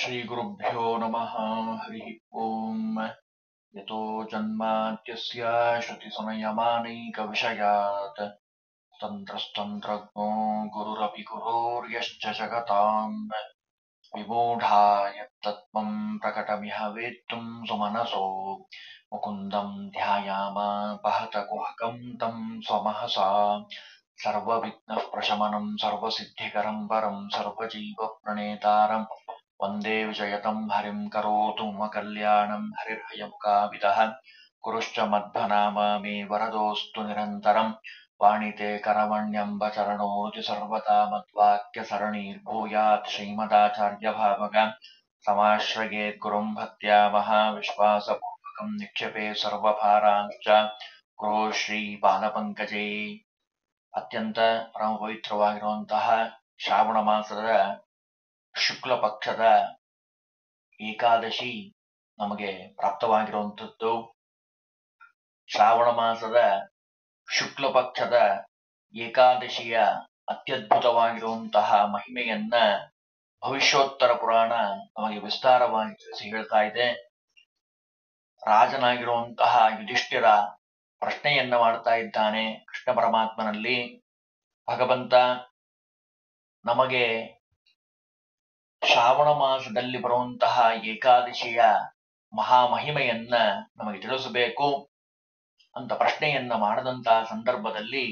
श्रीगुरुभ्यो नमः हरिः ओम् यतो जन्माद्यस्य श्रुतिसुनयमानैकविषयात् तन्त्रस्तन्त्रज्ञो गुरुरपि गुरोर्यश्च जगताम् विमूढा यत्तत्त्वम् प्रकटमिह वेत्तुम् सुमनसो मुकुन्दम् ध्यायाम वहत कुहकम् तम् स्वमहसा सर्वविघ्नः प्रशमनम् सर्वसिद्धिकरम् परम् सर्वजीवप्रणेतारम् वन्दे विजयतम् हरिम् करोतु मम कल्याणम् हरिर्हयमुखाविदः कुरुश्च मध्वनाम मे वरदोऽस्तु निरन्तरम् वाणिते करमण्यम्ब चरणोति सर्वदा मद्वाक्यसरणीर्भूयात् श्रीमदाचार्यभावग समाश्रयेत् गुरुम् भक्त्या महाविश्वासपूर्वकम् निक्षेपे सर्वभारांश्च ಗುರು ಶ್ರೀ ಬಾಲಪಂಕಜೇ ಅತ್ಯಂತ ಪರಮ ಪವಿತ್ರವಾಗಿರುವಂತಹ ಶ್ರಾವಣ ಮಾಸದ ಶುಕ್ಲ ಪಕ್ಷದ ಏಕಾದಶಿ ನಮಗೆ ಪ್ರಾಪ್ತವಾಗಿರುವಂಥದ್ದು ಶ್ರಾವಣ ಮಾಸದ ಶುಕ್ಲ ಪಕ್ಷದ ಏಕಾದಶಿಯ ಅತ್ಯದ್ಭುತವಾಗಿರುವಂತಹ ಮಹಿಮೆಯನ್ನ ಭವಿಷ್ಯೋತ್ತರ ಪುರಾಣ ನಮಗೆ ವಿಸ್ತಾರವಾಗಿ ತಿಳಿಸಿ ಹೇಳ್ತಾ ಇದೆ ರಾಜನಾಗಿರುವಂತಹ ಯುಧಿಷ್ಠಿರ ಪ್ರಶ್ನೆಯನ್ನ ಮಾಡ್ತಾ ಇದ್ದಾನೆ ಕೃಷ್ಣ ಪರಮಾತ್ಮನಲ್ಲಿ ಭಗವಂತ ನಮಗೆ ಶ್ರಾವಣ ಮಾಸದಲ್ಲಿ ಬರುವಂತಹ ಏಕಾದಶಿಯ ಮಹಾಮಹಿಮೆಯನ್ನ ನಮಗೆ ತಿಳಿಸಬೇಕು ಅಂತ ಪ್ರಶ್ನೆಯನ್ನ ಮಾಡದಂತಹ ಸಂದರ್ಭದಲ್ಲಿ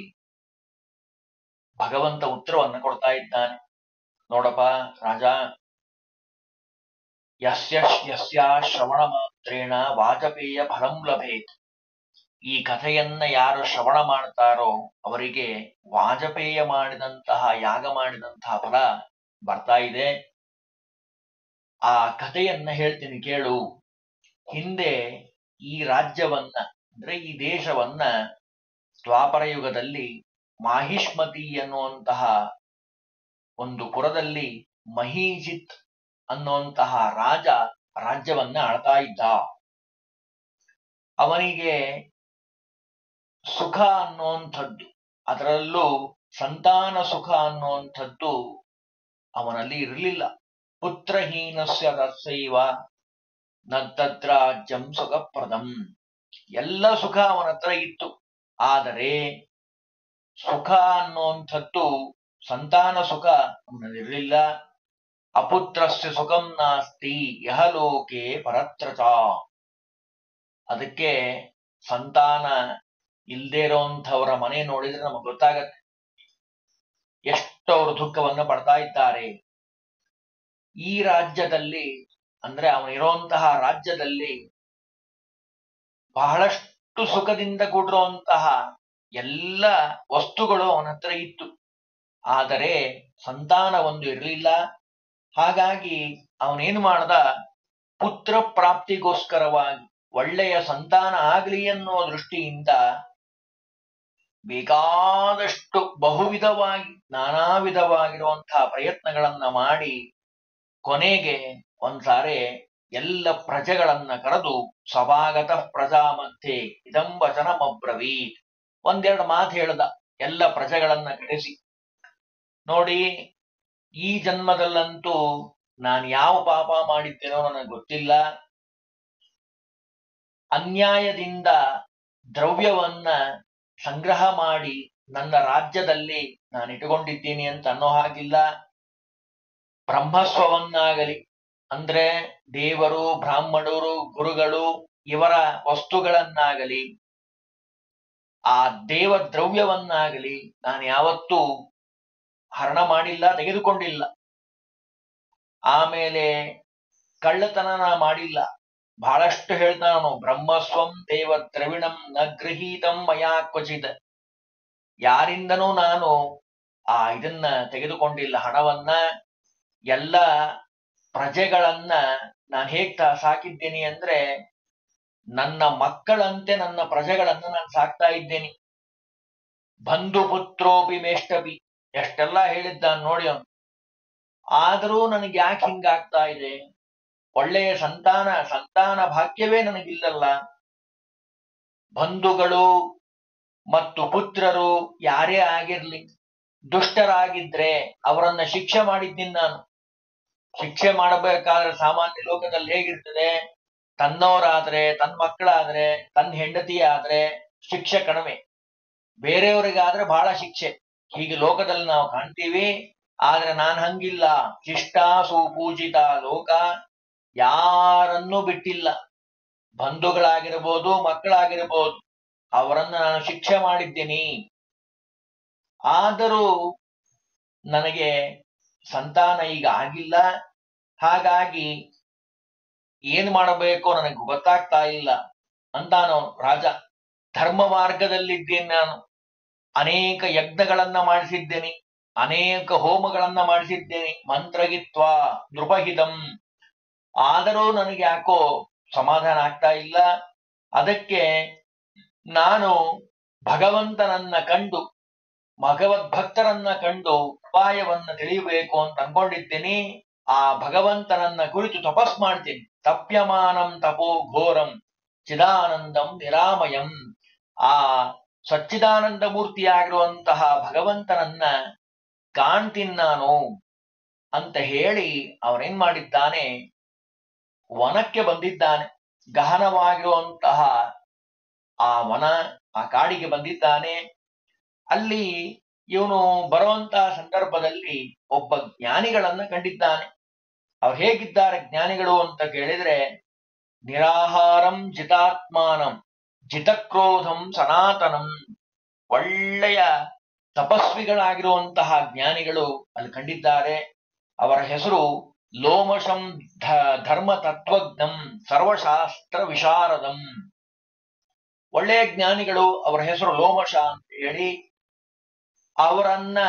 ಭಗವಂತ ಉತ್ತರವನ್ನ ಕೊಡ್ತಾ ಇದ್ದಾನೆ ನೋಡಪ್ಪ ರಾಜ ಯಸ್ಯ ಯಸ್ಯ ಶ್ರವಣ ಮಾತ್ರೇಣ ವಾಜಪೇಯ ಫಲಂ ಲಭೇತ್ ಈ ಕಥೆಯನ್ನ ಯಾರು ಶ್ರವಣ ಮಾಡ್ತಾರೋ ಅವರಿಗೆ ವಾಜಪೇಯ ಮಾಡಿದಂತಹ ಯಾಗ ಮಾಡಿದಂತಹ ಫಲ ಬರ್ತಾ ಇದೆ ಆ ಕಥೆಯನ್ನ ಹೇಳ್ತೀನಿ ಕೇಳು ಹಿಂದೆ ಈ ರಾಜ್ಯವನ್ನ ಅಂದ್ರೆ ಈ ದೇಶವನ್ನ ದ್ವಾಪರ ಯುಗದಲ್ಲಿ ಮಾಹಿಷ್ಮತಿ ಎನ್ನುವಂತಹ ಒಂದು ಪುರದಲ್ಲಿ ಮಹೀಜಿತ್ ಅನ್ನುವಂತಹ ರಾಜ ರಾಜ್ಯವನ್ನ ಆಳ್ತಾ ಇದ್ದ ಅವನಿಗೆ ಸುಖ ಅನ್ನುವಂಥದ್ದು ಅದರಲ್ಲೂ ಸಂತಾನ ಸುಖ ಅನ್ನುವಂಥದ್ದು ಅವನಲ್ಲಿ ಇರಲಿಲ್ಲ ಪುತ್ರಹೀನಸ್ಯ ತತ್ಸೈವ ನತ್ತತ್ರ ಅಜ್ಜಂ ಸುಖಪ್ರದಂ ಎಲ್ಲ ಸುಖ ಅವನ ಹತ್ರ ಇತ್ತು ಆದರೆ ಸುಖ ಅನ್ನುವಂಥದ್ದು ಸಂತಾನ ಸುಖ ಅವನಲ್ಲಿರಲಿಲ್ಲ ಅಪುತ್ರಸ್ಯ ಸುಖಂ ನಾಸ್ತಿ ಯಹಲೋಕೆ ಪರತ್ರ ಚ ಅದಕ್ಕೆ ಸಂತಾನ ಇಲ್ದೇ ಇರೋಂಥವರ ಮನೆ ನೋಡಿದ್ರೆ ನಮಗೆ ಗೊತ್ತಾಗತ್ತೆ ಎಷ್ಟು ಅವರು ದುಃಖವನ್ನು ಪಡ್ತಾ ಇದ್ದಾರೆ ಈ ರಾಜ್ಯದಲ್ಲಿ ಅಂದ್ರೆ ಅವನಿರುವಂತಹ ರಾಜ್ಯದಲ್ಲಿ ಬಹಳಷ್ಟು ಸುಖದಿಂದ ಕೂಡಿರುವಂತಹ ಎಲ್ಲ ವಸ್ತುಗಳು ಅವನ ಹತ್ರ ಇತ್ತು ಆದರೆ ಸಂತಾನ ಒಂದು ಇರಲಿಲ್ಲ ಹಾಗಾಗಿ ಅವನೇನು ಮಾಡ್ದ ಪುತ್ರ ಪ್ರಾಪ್ತಿಗೋಸ್ಕರವಾಗಿ ಒಳ್ಳೆಯ ಸಂತಾನ ಆಗ್ಲಿ ಅನ್ನೋ ದೃಷ್ಟಿಯಿಂದ ಬೇಕಾದಷ್ಟು ಬಹುವಿಧವಾಗಿ ನಾನಾ ವಿಧವಾಗಿರುವಂತಹ ಪ್ರಯತ್ನಗಳನ್ನ ಮಾಡಿ ಕೊನೆಗೆ ಒಂದ್ಸಾರಿ ಎಲ್ಲ ಪ್ರಜೆಗಳನ್ನ ಕರೆದು ಸಭಾಗತ ಪ್ರಜಾ ಮಧ್ಯೆ ಇದಂ ವಚನಮಬ್ರವೀತ್ ಒಂದೆರಡು ಮಾತು ಹೇಳ್ದ ಎಲ್ಲ ಪ್ರಜೆಗಳನ್ನ ಕರೆಸಿ ನೋಡಿ ಈ ಜನ್ಮದಲ್ಲಂತೂ ನಾನು ಯಾವ ಪಾಪ ಮಾಡಿದ್ದೇನೋ ನನಗೆ ಗೊತ್ತಿಲ್ಲ ಅನ್ಯಾಯದಿಂದ ದ್ರವ್ಯವನ್ನ ಸಂಗ್ರಹ ಮಾಡಿ ನನ್ನ ರಾಜ್ಯದಲ್ಲಿ ನಾನು ಇಟ್ಟುಕೊಂಡಿದ್ದೀನಿ ಅಂತ ಅನ್ನೋ ಹಾಗಿಲ್ಲ ಬ್ರಹ್ಮಸ್ವವನ್ನಾಗಲಿ ಅಂದ್ರೆ ದೇವರು ಬ್ರಾಹ್ಮಣರು ಗುರುಗಳು ಇವರ ವಸ್ತುಗಳನ್ನಾಗಲಿ ಆ ದೇವ ದ್ರವ್ಯವನ್ನಾಗಲಿ ನಾನು ಯಾವತ್ತೂ ಹರಣ ಮಾಡಿಲ್ಲ ತೆಗೆದುಕೊಂಡಿಲ್ಲ ಆಮೇಲೆ ಕಳ್ಳತನ ಮಾಡಿಲ್ಲ ಬಹಳಷ್ಟು ಹೇಳ್ತಾನು ಬ್ರಹ್ಮಸ್ವಂ ದೇವ ದ್ರವಿಣಂ ನ ಗೃಹೀತಂ ಮಯಾ ಕ್ವಚಿತ್ ಯಾರಿಂದನೂ ನಾನು ಆ ಇದನ್ನ ತೆಗೆದುಕೊಂಡಿಲ್ಲ ಹಣವನ್ನ ಎಲ್ಲ ಪ್ರಜೆಗಳನ್ನ ನಾನು ಹೇಗ್ ಸಾಕಿದ್ದೀನಿ ಅಂದ್ರೆ ನನ್ನ ಮಕ್ಕಳಂತೆ ನನ್ನ ಪ್ರಜೆಗಳನ್ನ ನಾನು ಸಾಕ್ತಾ ಇದ್ದೇನೆ ಬಂಧು ಪುತ್ರೋಪಿ ಮೇಷ್ಟಪಿ ಎಷ್ಟೆಲ್ಲ ಹೇಳಿದ್ದ ನೋಡಿ ಅವನು ಆದರೂ ನನಗೆ ಯಾಕೆ ಹಿಂಗಾಗ್ತಾ ಇದೆ ಒಳ್ಳೆಯ ಸಂತಾನ ಸಂತಾನ ಭಾಗ್ಯವೇ ನನಗಿಲ್ಲಲ್ಲ ಬಂಧುಗಳು ಮತ್ತು ಪುತ್ರರು ಯಾರೇ ಆಗಿರ್ಲಿ ದುಷ್ಟರಾಗಿದ್ರೆ ಅವರನ್ನ ಶಿಕ್ಷೆ ಮಾಡಿದ್ದೀನಿ ನಾನು ಶಿಕ್ಷೆ ಮಾಡಬೇಕಾದ್ರೆ ಸಾಮಾನ್ಯ ಲೋಕದಲ್ಲಿ ಹೇಗಿರ್ತದೆ ತನ್ನವರಾದ್ರೆ ತನ್ನ ಮಕ್ಕಳಾದ್ರೆ ತನ್ನ ಹೆಂಡತಿ ಆದ್ರೆ ಶಿಕ್ಷೆ ಕಡಿಮೆ ಬೇರೆಯವರಿಗಾದ್ರೆ ಬಹಳ ಶಿಕ್ಷೆ ಹೀಗೆ ಲೋಕದಲ್ಲಿ ನಾವು ಕಾಣ್ತೀವಿ ಆದ್ರೆ ನಾನ್ ಹಂಗಿಲ್ಲ ಶಿಷ್ಟ ಸುಪೂಜಿತ ಲೋಕ ಯಾರನ್ನೂ ಬಿಟ್ಟಿಲ್ಲ ಬಂಧುಗಳಾಗಿರ್ಬೋದು ಮಕ್ಕಳಾಗಿರ್ಬೋದು ಅವರನ್ನ ನಾನು ಶಿಕ್ಷೆ ಮಾಡಿದ್ದೀನಿ ಆದರೂ ನನಗೆ ಸಂತಾನ ಈಗ ಆಗಿಲ್ಲ ಹಾಗಾಗಿ ಏನ್ ಮಾಡಬೇಕೋ ನನಗೆ ಗೊತ್ತಾಗ್ತಾ ಇಲ್ಲ ಅಂತಾನು ರಾಜ ಧರ್ಮ ಮಾರ್ಗದಲ್ಲಿದ್ದೇನೆ ನಾನು ಅನೇಕ ಯಜ್ಞಗಳನ್ನ ಮಾಡಿಸಿದ್ದೇನೆ ಅನೇಕ ಹೋಮಗಳನ್ನ ಮಾಡಿಸಿದ್ದೇನೆ ಮಂತ್ರಗಿತ್ವ ನೃಪಹಿತಂ ಆದರೂ ನನಗೆ ಯಾಕೋ ಸಮಾಧಾನ ಆಗ್ತಾ ಇಲ್ಲ ಅದಕ್ಕೆ ನಾನು ಭಗವಂತನನ್ನ ಕಂಡು ಭಗವದ್ಭಕ್ತರನ್ನ ಕಂಡು ಉಪಾಯವನ್ನ ತಿಳಿಯಬೇಕು ಅಂತ ಅನ್ಕೊಂಡಿದ್ದೀನಿ ಆ ಭಗವಂತನನ್ನ ಕುರಿತು ತಪಸ್ ಮಾಡ್ತೀನಿ ತಪ್ಯಮಾನಂ ತಪೋ ಘೋರಂ ಚಿದಾನಂದಂ ನಿರಾಮಯಂ ಆ ಸಚ್ಚಿದಾನಂದ ಮೂರ್ತಿಯಾಗಿರುವಂತಹ ಭಗವಂತನನ್ನ ಕಾಣ್ತೀನಿ ನಾನು ಅಂತ ಹೇಳಿ ಅವನೇನ್ ಮಾಡಿದ್ದಾನೆ ವನಕ್ಕೆ ಬಂದಿದ್ದಾನೆ ಗಹನವಾಗಿರುವಂತಹ ಆ ವನ ಆ ಕಾಡಿಗೆ ಬಂದಿದ್ದಾನೆ ಅಲ್ಲಿ ಇವನು ಬರುವಂತಹ ಸಂದರ್ಭದಲ್ಲಿ ಒಬ್ಬ ಜ್ಞಾನಿಗಳನ್ನ ಕಂಡಿದ್ದಾನೆ ಅವ್ರು ಹೇಗಿದ್ದಾರೆ ಜ್ಞಾನಿಗಳು ಅಂತ ಕೇಳಿದ್ರೆ ನಿರಾಹಾರಂ ಜಿತಾತ್ಮಾನಂ ಜಿತಕ್ರೋಧಂ ಸನಾತನಂ ಒಳ್ಳೆಯ ತಪಸ್ವಿಗಳಾಗಿರುವಂತಹ ಜ್ಞಾನಿಗಳು ಅಲ್ಲಿ ಕಂಡಿದ್ದಾರೆ ಅವರ ಹೆಸರು ಲೋಮಶಂ ಧ- ಧರ್ಮ ತತ್ವಜ್ಞಂ ಸರ್ವಶಾಸ್ತ್ರ ವಿಶಾರದಂ ಒಳ್ಳೆಯ ಜ್ಞಾನಿಗಳು ಅವರ ಹೆಸರು ಲೋಮಶ ಅಂತ ಹೇಳಿ ಅವರನ್ನ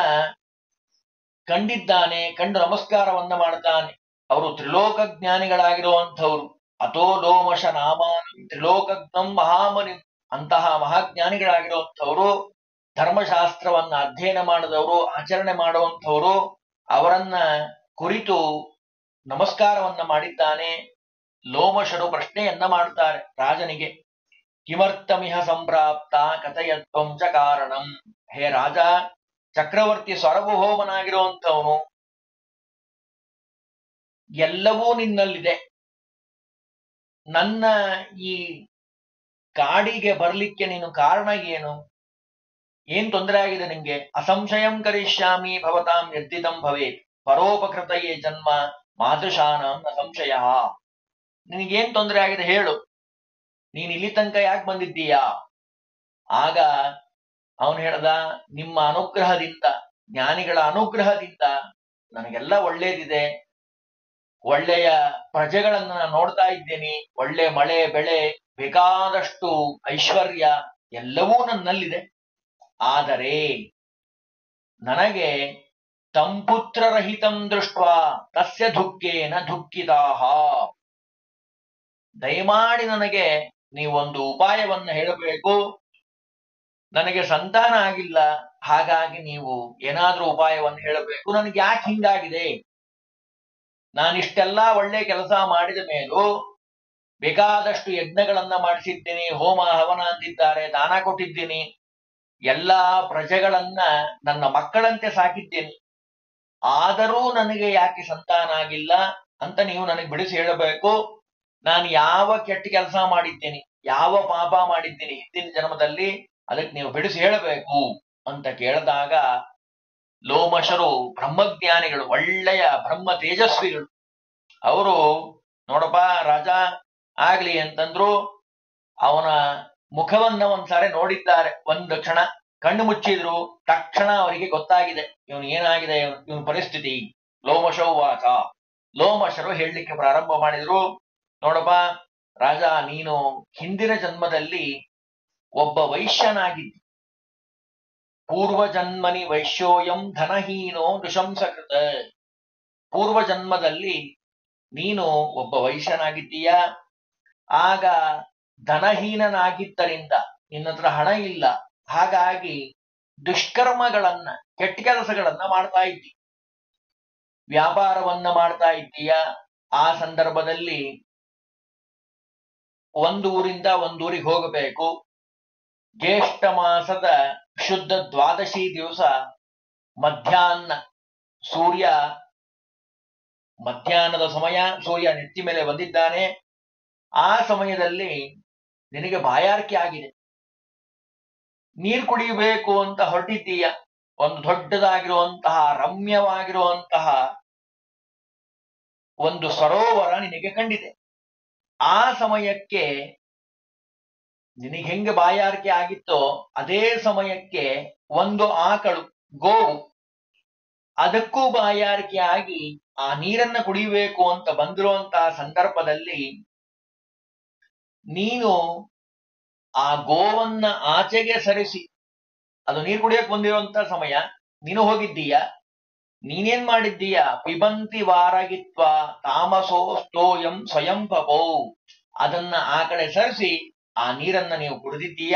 ಕಂಡಿದ್ದಾನೆ ಕಂಡು ನಮಸ್ಕಾರವನ್ನ ಮಾಡ್ತಾನೆ ಅವರು ತ್ರಿಲೋಕ ಜ್ಞಾನಿಗಳಾಗಿರುವಂಥವ್ರು ಅಥೋ ಲೋಮಶ ನಾಮಾನಂ ತ್ರಿಲೋಕಜ್ಞಂ ಮಹಾಮನಿ ಅಂತಹ ಮಹಾಜ್ಞಾನಿಗಳಾಗಿರುವಂಥವ್ರು ಧರ್ಮಶಾಸ್ತ್ರವನ್ನ ಅಧ್ಯಯನ ಮಾಡಿದವರು ಆಚರಣೆ ಮಾಡುವಂಥವ್ರು ಅವರನ್ನ ಕುರಿತು ನಮಸ್ಕಾರವನ್ನ ಮಾಡಿದ್ದಾನೆ ಲೋಮಶರು ಪ್ರಶ್ನೆಯನ್ನ ಮಾಡ್ತಾರೆ ರಾಜನಿಗೆ ಕಿಮರ್ಥಮಿಹ ಸಂಪ್ರಾಪ್ತ ಕಥಯತ್ವಂ ಚ ಕಾರಣಂ ಹೇ ರಾಜ ಚಕ್ರವರ್ತಿ ಸಾರ್ವಭೌಮನಾಗಿರುವಂಥವನು ಎಲ್ಲವೂ ನಿನ್ನಲ್ಲಿದೆ ನನ್ನ ಈ ಕಾಡಿಗೆ ಬರ್ಲಿಕ್ಕೆ ನೀನು ಕಾರಣ ಏನು ಏನ್ ತೊಂದರೆ ಆಗಿದೆ ನಿಂಗೆ ಅಸಂಶಯಂ ಕರಿಷ್ಯಾಮಿ ಭವತಾಂ ಯದ್ದಿದಂ ಭವೇತ್ ಪರೋಪಕೃತಯೇ ಜನ್ಮ ಮಾದೃಶಾನಂ ನ ಸಂಶಯ ನಿನಗೇನ್ ತೊಂದರೆ ಆಗಿದೆ ಹೇಳು ನೀನ್ ಇಲ್ಲಿ ತನಕ ಯಾಕೆ ಬಂದಿದ್ದೀಯಾ ಆಗ ಅವನು ಹೇಳ್ದ ನಿಮ್ಮ ಅನುಗ್ರಹದಿಂದ ಜ್ಞಾನಿಗಳ ಅನುಗ್ರಹದಿಂದ ನನಗೆಲ್ಲ ಒಳ್ಳೇದಿದೆ ಒಳ್ಳೆಯ ಪ್ರಜೆಗಳನ್ನ ನಾನು ನೋಡ್ತಾ ಇದ್ದೇನೆ ಒಳ್ಳೆ ಮಳೆ ಬೆಳೆ ಬೇಕಾದಷ್ಟು ಐಶ್ವರ್ಯ ಎಲ್ಲವೂ ನನ್ನಲ್ಲಿದೆ ಆದರೆ ನನಗೆ ತಂಪುತ್ರರಹಿತಂ ದೃಷ್ಟ ತಸ್ಯ ದುಃಖೇನ ದುಃಖಿತಾಹ ದಯಮಾಡಿ ನನಗೆ ನೀವೊಂದು ಉಪಾಯವನ್ನ ಹೇಳಬೇಕು ನನಗೆ ಸಂತಾನ ಆಗಿಲ್ಲ ಹಾಗಾಗಿ ನೀವು ಏನಾದ್ರೂ ಉಪಾಯವನ್ನು ಹೇಳಬೇಕು ನನಗೆ ಯಾಕೆ ಹಿಂಗಾಗಿದೆ ನಾನಿಷ್ಟೆಲ್ಲಾ ಒಳ್ಳೆ ಕೆಲಸ ಮಾಡಿದ ಮೇಲೂ ಬೇಕಾದಷ್ಟು ಯಜ್ಞಗಳನ್ನ ಮಾಡಿಸಿದ್ದೀನಿ ಹೋಮ ಹವನ ಅಂದಿದ್ದಾರೆ ದಾನ ಕೊಟ್ಟಿದ್ದೀನಿ ಎಲ್ಲಾ ಪ್ರಜೆಗಳನ್ನ ನನ್ನ ಮಕ್ಕಳಂತೆ ಸಾಕಿದ್ದೀನಿ ಆದರೂ ನನಗೆ ಯಾಕೆ ಸಂತಾನ ಆಗಿಲ್ಲ ಅಂತ ನೀವು ನನಗೆ ಬಿಡಿಸಿ ಹೇಳಬೇಕು ನಾನು ಯಾವ ಕೆಟ್ಟ ಕೆಲಸ ಮಾಡಿದ್ದೀನಿ ಯಾವ ಪಾಪ ಮಾಡಿದ್ದೀನಿ ಹಿಂದಿನ ಜನ್ಮದಲ್ಲಿ ಅದಕ್ಕೆ ನೀವು ಬಿಡಿಸಿ ಹೇಳಬೇಕು ಅಂತ ಕೇಳಿದಾಗ ಲೋಮಶರು ಬ್ರಹ್ಮಜ್ಞಾನಿಗಳು ಒಳ್ಳೆಯ ಬ್ರಹ್ಮ ತೇಜಸ್ವಿಗಳು ಅವರು ನೋಡಪ್ಪ ರಾಜ ಆಗ್ಲಿ ಅಂತಂದ್ರು ಅವನ ಮುಖವನ್ನ ಒಂದ್ಸಾರಿ ನೋಡಿದ್ದಾರೆ ಒಂದು ಕ್ಷಣ ಕಣ್ಣು ಮುಚ್ಚಿದ್ರು ತಕ್ಷಣ ಅವರಿಗೆ ಗೊತ್ತಾಗಿದೆ ಇವನು ಏನಾಗಿದೆ ಇವನ ಪರಿಸ್ಥಿತಿ ಲೋಮಶೌವಾಚ ಲೋಮಶರು ಹೇಳಲಿಕ್ಕೆ ಪ್ರಾರಂಭ ಮಾಡಿದ್ರು ನೋಡಪ್ಪ ರಾಜ ನೀನು ಹಿಂದಿನ ಜನ್ಮದಲ್ಲಿ ಒಬ್ಬ ವೈಶ್ಯನಾಗಿದ್ದಿ ಪೂರ್ವ ಜನ್ಮನಿ ವೈಶ್ಯೋಯಂ ಧನಹೀನೋ ನೃಶಂಸಕೃತ ಪೂರ್ವ ಜನ್ಮದಲ್ಲಿ ನೀನು ಒಬ್ಬ ವೈಶ್ಯನಾಗಿದ್ದೀಯ ಆಗ ಧನಹೀನನಾಗಿದ್ದರಿಂದ ನಿನ್ನ ಹತ್ರ ಹಣ ಇಲ್ಲ ಹಾಗಾಗಿ ದುಷ್ಕರ್ಮಗಳನ್ನ ಕೆಟ್ಟ ಕೆಲಸಗಳನ್ನ ಮಾಡ್ತಾ ಇದ್ದಿ ವ್ಯಾಪಾರವನ್ನ ಮಾಡ್ತಾ ಇದ್ದೀಯ ಆ ಸಂದರ್ಭದಲ್ಲಿ ಒಂದೂರಿಂದ ಒಂದೂರಿಗೆ ಹೋಗಬೇಕು ಜ್ಯೇಷ್ಠ ಮಾಸದ ಶುದ್ಧ ದ್ವಾದಶಿ ದಿವಸ ಮಧ್ಯಾಹ್ನ ಸೂರ್ಯ ಮಧ್ಯಾಹ್ನದ ಸಮಯ ಸೂರ್ಯ ನೆತ್ತಿ ಮೇಲೆ ಬಂದಿದ್ದಾನೆ ಆ ಸಮಯದಲ್ಲಿ ನಿನಗೆ ಬಾಯಾರಿಕೆ ಆಗಿದೆ ನೀರು ಕುಡಿಯಬೇಕು ಅಂತ ಹೊರಟಿದ್ದೀಯ ಒಂದು ದೊಡ್ಡದಾಗಿರುವಂತಹ ರಮ್ಯವಾಗಿರುವಂತಹ ಒಂದು ಸರೋವರ ನಿನಗೆ ಕಂಡಿದೆ ಆ ಸಮಯಕ್ಕೆ ನಿನಗೆ ಹೆಂಗೆ ಬಾಯಾರಿಕೆ ಆಗಿತ್ತೋ ಅದೇ ಸಮಯಕ್ಕೆ ಒಂದು ಆಕಳು ಗೋವು ಅದಕ್ಕೂ ಬಾಯಾರಿಕೆ ಆಗಿ ಆ ನೀರನ್ನ ಕುಡಿಯಬೇಕು ಅಂತ ಬಂದಿರುವಂತಹ ಸಂದರ್ಭದಲ್ಲಿ ನೀನು ಆ ಗೋವನ್ನ ಆಚೆಗೆ ಸರಿಸಿ ಅದು ನೀರು ಕುಡಿಯಕ್ ಬಂದಿರುವಂತ ಸಮಯ ನೀನು ಹೋಗಿದ್ದೀಯ ನೀನೇನ್ ಮಾಡಿದ್ದೀಯ ಪಿಬಂತಿ ವಾರಗಿತ್ವ ತಾಮಸೋ ಸ್ತೋಯಂ ಸ್ವಯಂ ಪಪೋ ಅದನ್ನ ಆ ಕಡೆ ಸರಿಸಿ ಆ ನೀರನ್ನ ನೀವು ಕುಡಿದಿದ್ದೀಯ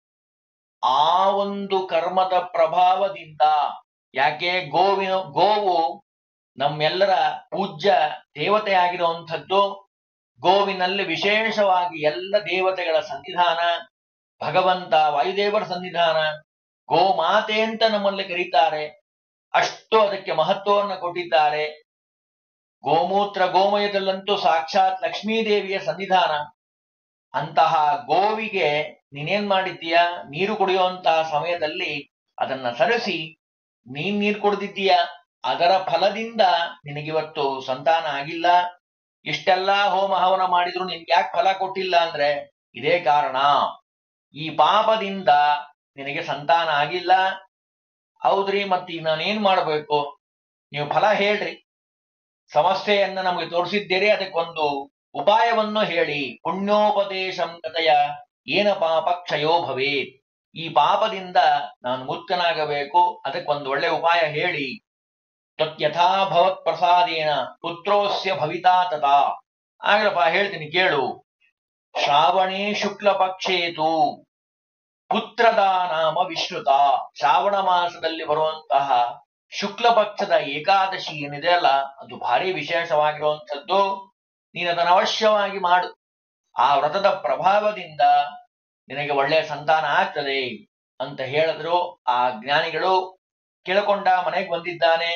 ಆ ಒಂದು ಕರ್ಮದ ಪ್ರಭಾವದಿಂದ ಯಾಕೆ ಗೋವಿನ ಗೋವು ನಮ್ಮೆಲ್ಲರ ಪೂಜ್ಯ ದೇವತೆ ಆಗಿರುವಂಥದ್ದು ಗೋವಿನಲ್ಲಿ ವಿಶೇಷವಾಗಿ ಎಲ್ಲ ದೇವತೆಗಳ ಸನ್ನಿಧಾನ ಭಗವಂತ ವಾಯುದೇವರ ಸನ್ನಿಧಾನ ಗೋಮಾತೆ ಅಂತ ನಮ್ಮಲ್ಲಿ ಕರೀತಾರೆ ಅಷ್ಟು ಅದಕ್ಕೆ ಮಹತ್ವವನ್ನು ಕೊಟ್ಟಿದ್ದಾರೆ ಗೋಮೂತ್ರ ಗೋಮಯದಲ್ಲಂತೂ ಸಾಕ್ಷಾತ್ ಲಕ್ಷ್ಮೀದೇವಿಯ ಸನ್ನಿಧಾನ ಅಂತಹ ಗೋವಿಗೆ ನೀನೇನ್ ಮಾಡಿದ್ದೀಯ ನೀರು ಕುಡಿಯುವಂತಹ ಸಮಯದಲ್ಲಿ ಅದನ್ನ ಸರಿಸಿ ನೀನ್ ನೀರು ಕುಡಿದಿದ್ದೀಯ ಅದರ ಫಲದಿಂದ ನಿನಗಿವತ್ತು ಸಂತಾನ ಆಗಿಲ್ಲ ಇಷ್ಟೆಲ್ಲಾ ಹೋಮ ಹವನ ಮಾಡಿದ್ರು ನಿನ್ಗೆ ಯಾಕೆ ಫಲ ಕೊಟ್ಟಿಲ್ಲ ಅಂದ್ರೆ ಇದೇ ಕಾರಣ ಈ ಪಾಪದಿಂದ ನಿನಗೆ ಸಂತಾನ ಆಗಿಲ್ಲ ಹೌದ್ರಿ ಮತ್ತೆ ಈಗ ನಾನೇನ್ ಮಾಡ್ಬೇಕು ನೀವು ಫಲ ಹೇಳ್ರಿ ಸಮಸ್ಯೆಯನ್ನ ನಮಗೆ ತೋರಿಸಿದ್ದೀರಿ ಅದಕ್ಕೊಂದು ಉಪಾಯವನ್ನು ಹೇಳಿ ಪುಣ್ಯೋಪದೇಶಂ ಕಥೆಯ ಏನ ಪಾಪ ಕ್ಷಯೋ ಭವೇತ್ ಈ ಪಾಪದಿಂದ ನಾನು ಮುಕ್ತನಾಗಬೇಕು ಅದಕ್ಕೊಂದು ಒಳ್ಳೆ ಉಪಾಯ ಹೇಳಿ ಯಥಾ ಭವತ್ ಪ್ರಸಾದೇನ ಪುತ್ರೋಸ್ಯ ಭವಿತಾ ತಥಾ ಆಗ್ಲಪ್ಪ ಹೇಳ್ತೀನಿ ಕೇಳು ಶ್ರಾವಣೇ ಶುಕ್ಲ ಪಕ್ಷೇತು ಪುತ್ರದ ನಾಮ ವಿಶ್ರುತ ಶ್ರಾವಣ ಮಾಸದಲ್ಲಿ ಬರುವಂತಹ ಶುಕ್ಲ ಪಕ್ಷದ ಏಕಾದಶಿ ಏನಿದೆ ಅಲ್ಲ ಅದು ಭಾರಿ ವಿಶೇಷವಾಗಿರುವಂಥದ್ದು ನೀನು ಅದನ್ನು ಅವಶ್ಯವಾಗಿ ಮಾಡು ಆ ವ್ರತದ ಪ್ರಭಾವದಿಂದ ನಿನಗೆ ಒಳ್ಳೆಯ ಸಂತಾನ ಆಗ್ತದೆ ಅಂತ ಹೇಳಿದ್ರು ಆ ಜ್ಞಾನಿಗಳು ಕೇಳಿಕೊಂಡ ಮನೆಗೆ ಬಂದಿದ್ದಾನೆ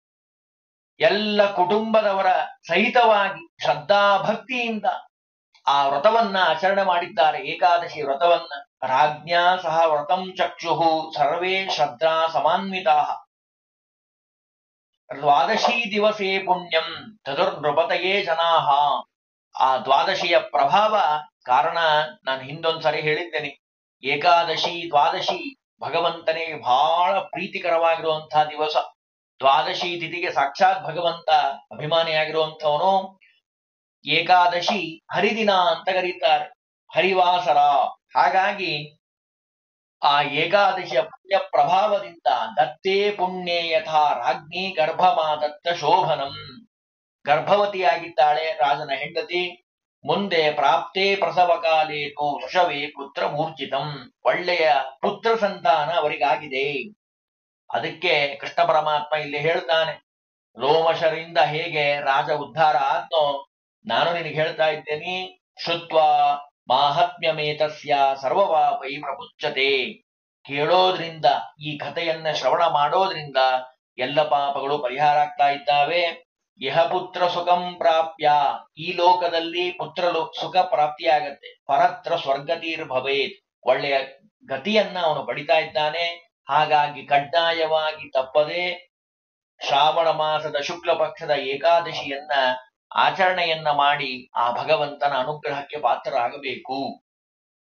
ಎಲ್ಲ ಕುಟುಂಬದವರ ಸಹಿತವಾಗಿ ಶ್ರದ್ಧಾ ಭಕ್ತಿಯಿಂದ ಆ ವ್ರತವನ್ನ ಆಚರಣೆ ಮಾಡಿದ್ದಾರೆ ಏಕಾದಶಿ ವ್ರತವನ್ನ ರಾಜ್ಞಾ ಸಹ ವ್ರತಂ ಚಕ್ಷು ಸರ್ವೇ ಶ್ರದ್ಧಾ ಸಮಾನ್ವಿತಾ ದ್ವಾದಶಿ ದಿವಸೇ ಪುಣ್ಯಂ ಚತುರ್ನೃಪತಯೇ ಜನಾಹ ಆ ದ್ವಾದಶಿಯ ಪ್ರಭಾವ ಕಾರಣ ನಾನು ಹಿಂದೊಂದ್ಸರಿ ಹೇಳಿದ್ದೇನೆ ಏಕಾದಶಿ ದ್ವಾದಶಿ ಭಗವಂತನಿಗೆ ಬಹಳ ಪ್ರೀತಿಕರವಾಗಿರುವಂತಹ ದಿವಸ ದ್ವಾದಶಿ ತಿಥಿಗೆ ಸಾಕ್ಷಾತ್ ಭಗವಂತ ಅಭಿಮಾನಿಯಾಗಿರುವಂಥವನು ಏಕಾದಶಿ ಹರಿದಿನ ಅಂತ ಕರೀತಾರೆ ಹರಿವಾಸರ ಹಾಗಾಗಿ ಆ ಏಕಾದಶಿಯ ಪುಣ್ಯ ಪ್ರಭಾವದಿಂದ ದತ್ತೇ ಪುಣ್ಯೇ ಯಥಾ ರಾಜ್ಞಿ ಗರ್ಭಮಾದತ್ತ ಶೋಭನಂ ಗರ್ಭವತಿಯಾಗಿದ್ದಾಳೆ ರಾಜನ ಹೆಂಡತಿ ಮುಂದೆ ಪ್ರಾಪ್ತೇ ಪ್ರಸವ ಕಾಲೇತು ವೃಷವೇ ಪುತ್ರ ಮೂರ್ಛಿತಂ ಒಳ್ಳೆಯ ಪುತ್ರ ಸಂತಾನ ಅವರಿಗಾಗಿದೆ ಅದಕ್ಕೆ ಕೃಷ್ಣ ಪರಮಾತ್ಮ ಇಲ್ಲಿ ಹೇಳ್ತಾನೆ ರೋಮಶರಿಂದ ಹೇಗೆ ರಾಜ ಉದ್ಧಾರ ಆದ್ನೋ ನಾನು ನಿನಗೆ ಹೇಳ್ತಾ ಇದ್ದೇನೆ ಶುತ್ವ ಮಾಹಾತ್ಮ್ಯಮೇತಸ್ಯ ಸರ್ವವಾಪೈ ಪ್ರಪುಚ್ಚತೆ ಕೇಳೋದ್ರಿಂದ ಈ ಕಥೆಯನ್ನ ಶ್ರವಣ ಮಾಡೋದ್ರಿಂದ ಎಲ್ಲ ಪಾಪಗಳು ಪರಿಹಾರ ಆಗ್ತಾ ಇದ್ದಾವೆ ಯಹ ಪುತ್ರ ಸುಖಂ ಪ್ರಾಪ್ಯ ಈ ಲೋಕದಲ್ಲಿ ಪುತ್ರ ಲೋ- ಸುಖ ಪ್ರಾಪ್ತಿಯಾಗತ್ತೆ ಪರತ್ರ ಸ್ವರ್ಗತೀರ್ ಭವೇತ್ ಒಳ್ಳೆಯ ಗತಿಯನ್ನ ಅವನು ಪಡಿತಾ ಇದ್ದಾನೆ ಹಾಗಾಗಿ ಕಡ್ಡಾಯವಾಗಿ ತಪ್ಪದೆ ಶ್ರಾವಣ ಮಾಸದ ಶುಕ್ಲ ಪಕ್ಷದ ಏಕಾದಶಿಯನ್ನ ಆಚರಣೆಯನ್ನ ಮಾಡಿ ಆ ಭಗವಂತನ ಅನುಗ್ರಹಕ್ಕೆ ಪಾತ್ರರಾಗಬೇಕು